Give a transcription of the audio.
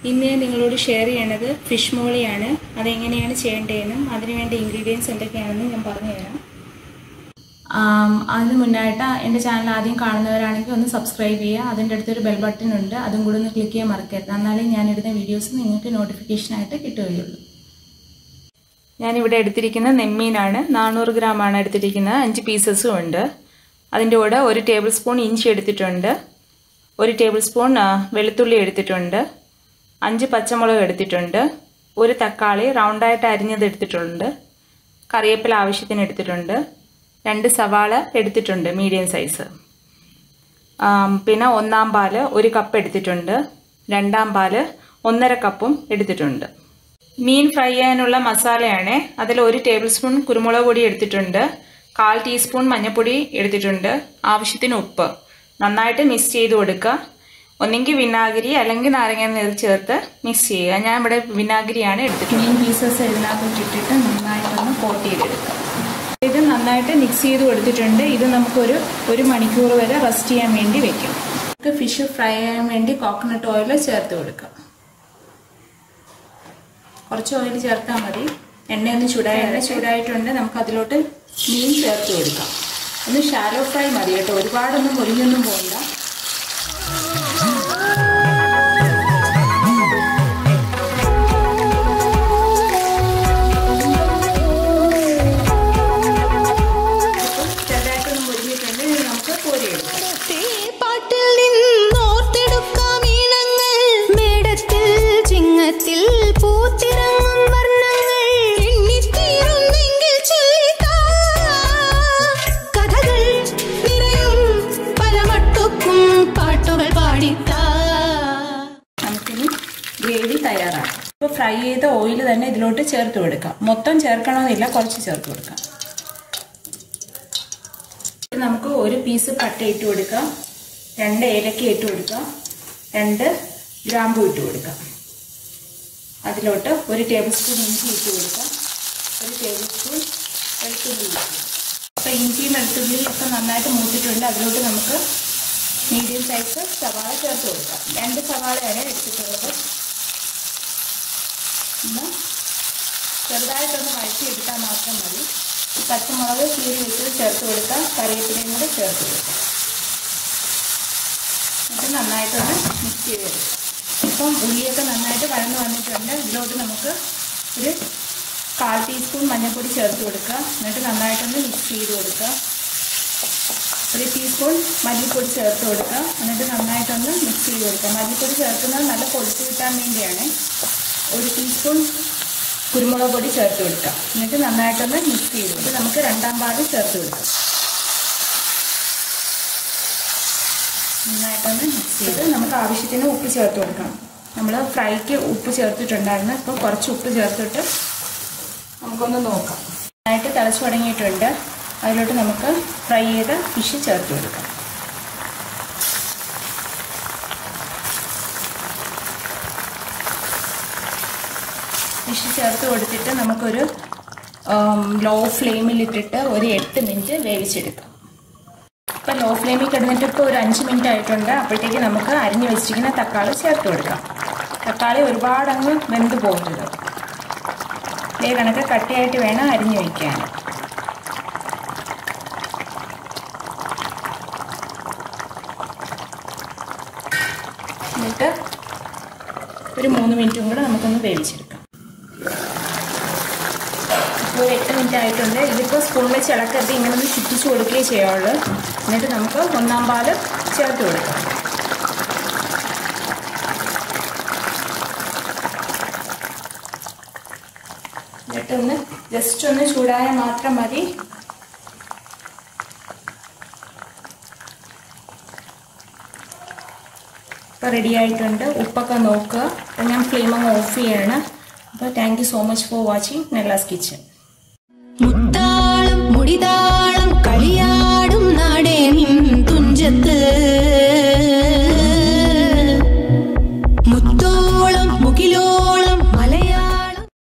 ഇന്ന് ഞാൻ നിങ്ങളോട് ഷെയർ ചെയ്യണത് ഫിഷ് മോളിയാണ് അതെങ്ങനെയാണ് ചെയ്യേണ്ടതെന്നും അതിനുവേണ്ട ഇൻഗ്രീഡിയൻസ് എന്തൊക്കെയാണെന്നും ഞാൻ പറഞ്ഞുതരാം ആം, അതിന് മുന്നായിട്ട് എൻ്റെ ചാനൽ ആദ്യം കാണുന്നവരാണെങ്കിൽ ഒന്ന് സബ്സ്ക്രൈബ് ചെയ്യുക അതിൻ്റെ അടുത്തൊരു ബെൽ ബട്ടൺ ഉണ്ട് അതും കൂടെ ഒന്ന് ക്ലിക്ക് ചെയ്യാൻ മറക്കരുത് എന്നാലേ ഞാനിടുന്ന വീഡിയോസ് നിങ്ങൾക്ക് നോട്ടിഫിക്കേഷനായിട്ട് കിട്ടുകയുള്ളൂ ഞാനിവിടെ എടുത്തിരിക്കുന്ന നെമ്മീനാണ് നാനൂറ് ഗ്രാമാണ് എടുത്തിരിക്കുന്നത് അഞ്ച് പീസസും ഉണ്ട് അതിൻ്റെ കൂടെ ഒരു ടേബിൾ സ്പൂൺ ഇഞ്ചി എടുത്തിട്ടുണ്ട് ഒരു ടേബിൾ സ്പൂൺ ആ, വെളുത്തുള്ളി എടുത്തിട്ടുണ്ട് അഞ്ച് പച്ചമുളക് എടുത്തിട്ടുണ്ട് ഒരു തക്കാളി റൗണ്ടായിട്ട് അരിഞ്ഞത് എടുത്തിട്ടുണ്ട് കറിവേപ്പില ആവശ്യത്തിന് എടുത്തിട്ടുണ്ട് രണ്ട് സവാള എടുത്തിട്ടുണ്ട് മീഡിയം സൈസ് ആം, പിന്നെ ഒന്നാം പാല് ഒരു കപ്പ് എടുത്തിട്ടുണ്ട് രണ്ടാം പാല് ഒന്നര കപ്പും എടുത്തിട്ടുണ്ട് മീൻ ഫ്രൈ ചെയ്യാനുള്ള മസാലയാണ് അതിൽ ഒരു ടേബിൾ സ്പൂൺ കുരുമുളക് പൊടി എടുത്തിട്ടുണ്ട് കാൽ ടീസ്പൂൺ മഞ്ഞൾപ്പൊടി എടുത്തിട്ടുണ്ട് ആവശ്യത്തിന് ഉപ്പ് നന്നായിട്ട് മിക്സ് ചെയ്ത് കൊടുക്കുക ഒന്നെങ്കിൽ വിനാഗിരി അല്ലെങ്കിൽ നാരങ്ങ നീര് ചേർത്ത് മിക്സ് ചെയ്യുക ഞാൻ ഇവിടെ വിനാഗിരിയാണ് എടുത്തിട്ടുള്ളത് മീൻ പീസസ് ഇതിനകത്തോട്ട് ഇട്ടിട്ട് നന്നായിട്ടൊന്ന് കോട്ട് ചെയ്തെടുക്കുക ഇത് നന്നായിട്ട് മിക്സ് ചെയ്ത് കൊടുത്തിട്ടുണ്ട് ഇത് നമുക്കൊരു ഒരു മണിക്കൂർ വരെ റെസ്റ്റ് ചെയ്യാൻ വേണ്ടി വെക്കും നമുക്ക് ഫിഷ് ഫ്രൈ ചെയ്യാൻ വേണ്ടി കോക്കനട്ട് ഓയിൽ ചേർത്ത് കൊടുക്കാം കുറച്ച് ഓയിൽ ചേർത്താൽ മതി എണ്ണ ഒന്ന് ചൂടായി എണ്ണ ചൂടായിട്ടുണ്ട് നമുക്ക് അതിലോട്ട് മീൻ ചേർത്ത് കൊടുക്കാം ഒന്ന് ഷാലോ ഫ്രൈ മതി കേട്ടോ ഒരുപാടൊന്നും പൊരിഞ്ഞൊന്നും പോകണ്ട ചെറുതായിട്ടൊന്നും പൊരിഞ്ഞിട്ടുണ്ട് ഇനി നമുക്ക് കോരിയെടുക്കാം പാട്ടിൽ നിന്നോർത്തെടുക്കാം ഈണങ്ങൾ മേടത്തിൽ ചിങ്ങത്തിൽ പൂത്തിറങ്ങും വർണ്ണങ്ങൾ എണ്ണിത്തീരുന്നെങ്കിൽ ചൊല്ലിത്താ കഥകൾ നിറയും പല മട്ടുക്കും പാട്ടുകൾ പാടിത്താ നമുക്കിനി ഗ്രേവി തയ്യാറാക്കാം ഇപ്പോൾ ഫ്രൈ ചെയ്ത ഓയിൽ തന്നെ ഇതിലോട്ട് ചേർത്ത് കൊടുക്കാം മൊത്തം ചേർക്കണമെന്നില്ല കുറച്ച് ചേർത്ത് കൊടുക്കാം ഇത് നമുക്ക് ഒരു പീസ് പട്ട ഇട്ട് കൊടുക്കാം രണ്ട് ഏലക്ക ഇട്ട് കൊടുക്കാം രണ്ട് ഗ്രാമ്പു ഇട്ട് കൊടുക്കാം അതിലോട്ട് ഒരു ടേബിൾ സ്പൂൺ ഇഞ്ചി ഇട്ട് കൊടുക്കാം ഒരു ടേബിൾ സ്പൂൺ വെളുത്തുള്ളി ഇട്ട് കൊടുക്കാം അപ്പോൾ ഇഞ്ചിയും വെളുത്തുള്ളിയും ഒക്കെ നന്നായിട്ട് മൂത്തിട്ടുണ്ട് അതിലോട്ട് നമുക്ക് മീഡിയം സൈസ് സവാള ചേർത്ത് കൊടുക്കാം രണ്ട് സവാളയാണ് എടുത്തിട്ടുള്ളത് ഒന്ന് ചെറുതായിട്ടൊന്ന് വഴറ്റിയെടുത്താൽ മാത്രം മതി ഈ പച്ചമുളക് കീറി വെച്ച് ചേർത്ത് കൊടുക്കാം കറിവേപ്പിലയും കൂടെ ചേർത്ത് കൊടുക്കാം എന്നിട്ട് നന്നായിട്ടൊന്ന് മിക്സ് ചെയ്ത് കൊടുക്കാം ഇപ്പം ഉള്ളിയൊക്കെ നന്നായിട്ട് വഴന്ന് വന്നിട്ടുണ്ട് ഇതിലോട്ട് നമുക്ക് ഒരു കാൽ ടീസ്പൂൺ മഞ്ഞൾപ്പൊടി ചേർത്ത് കൊടുക്കുക എന്നിട്ട് നന്നായിട്ടൊന്ന് മിക്സ് ചെയ്ത് കൊടുക്കുക ഒരു ടീസ്പൂൺ മല്ലിപ്പൊടി ചേർത്ത് കൊടുക്കുക എന്നിട്ട് നന്നായിട്ടൊന്ന് മിക്സ് ചെയ്ത് കൊടുക്കുക മല്ലിപ്പൊടി ചേർക്കുന്നത് നല്ല കൊഴുത്ത് കിട്ടാൻ വേണ്ടിയാണ് ഒരു ടീസ്പൂൺ കുരുമുളക് പൊടി ചേർത്ത് കൊടുക്കുക എന്നിട്ട് നന്നായിട്ടൊന്ന് മിക്സ് ചെയ്ത് കൊടുക്കുക നമുക്ക് രണ്ടാം പാല് ചേർത്ത് കൊടുക്കാം നന്നായിട്ടൊന്ന് മിക്സ് ചെയ്ത് നമുക്ക് ആവശ്യത്തിന് ഉപ്പ് ചേർത്ത് കൊടുക്കണം നമ്മൾ ഫ്രൈക്ക് ഉപ്പ് ചേർത്തിട്ടുണ്ടായിരുന്നു ഇപ്പോൾ കുറച്ച് ഉപ്പ് ചേർത്തിട്ട് നമുക്കൊന്ന് നോക്കാം നന്നായിട്ട് തിളച്ച് തുടങ്ങിയിട്ടുണ്ട് അതിലോട്ട് നമുക്ക് ഫ്രൈ ചെയ്ത ഫിഷ് ചേർത്ത് കൊടുക്കാം ഫിഷ് ചേർത്ത് കൊടുത്തിട്ട് നമുക്കൊരു ലോ ഫ്ലെയിമിലിട്ടിട്ട് ഒരു എട്ട് മിനിറ്റ് വേവിച്ചെടുക്കാം ഇപ്പം ലോ ഫ്ലെയിമിൽ കിടന്നിട്ട് ഇപ്പോൾ ഒരു അഞ്ച് മിനിറ്റ് ആയിട്ടുണ്ട് അപ്പോഴത്തേക്ക് നമുക്ക് അരിഞ്ഞു വെച്ചിരിക്കുന്ന തക്കാളി ചേർത്ത് കൊടുക്കാം തക്കാളി ഒരുപാട് അങ്ങ് വെന്ത് പോകരുത് ഇതേ കണക്ക് കട്ടിയായിട്ട് വേണം അരിഞ്ഞു വയ്ക്കാൻ എന്നിട്ട് ഒരു മൂന്ന് മിനിറ്റും കൂടെ നമുക്കൊന്ന് വേവിച്ചെടുക്കാം ഇപ്പോൾ ഒരു എട്ട് മിനിറ്റ് ആയിട്ടുണ്ട് ഇതിപ്പോൾ സ്പൂൺ വെച്ച് ഇളക്കരുത് ഇങ്ങനെ ഒന്ന് ചുറ്റിച്ച് കൊടുക്കുകയേ ചെയ്യാവുള്ളൂ എന്നിട്ട് നമുക്ക് ഒന്നാം പാല് ചേർത്ത് കൊടുക്കാം എന്നിട്ടൊന്ന് ജസ്റ്റ് ഒന്ന് ചൂടായാൽ മാത്രം മതി ഇപ്പോൾ റെഡി ആയിട്ടുണ്ട് ഉപ്പൊക്കെ നോക്കുക അപ്പോൾ ഞാൻ ഫ്ലെയിം അങ്ങ് ഓഫ് ചെയ്യാണ് അപ്പോൾ thank you so much for watching Nella's kitchen മുത്ത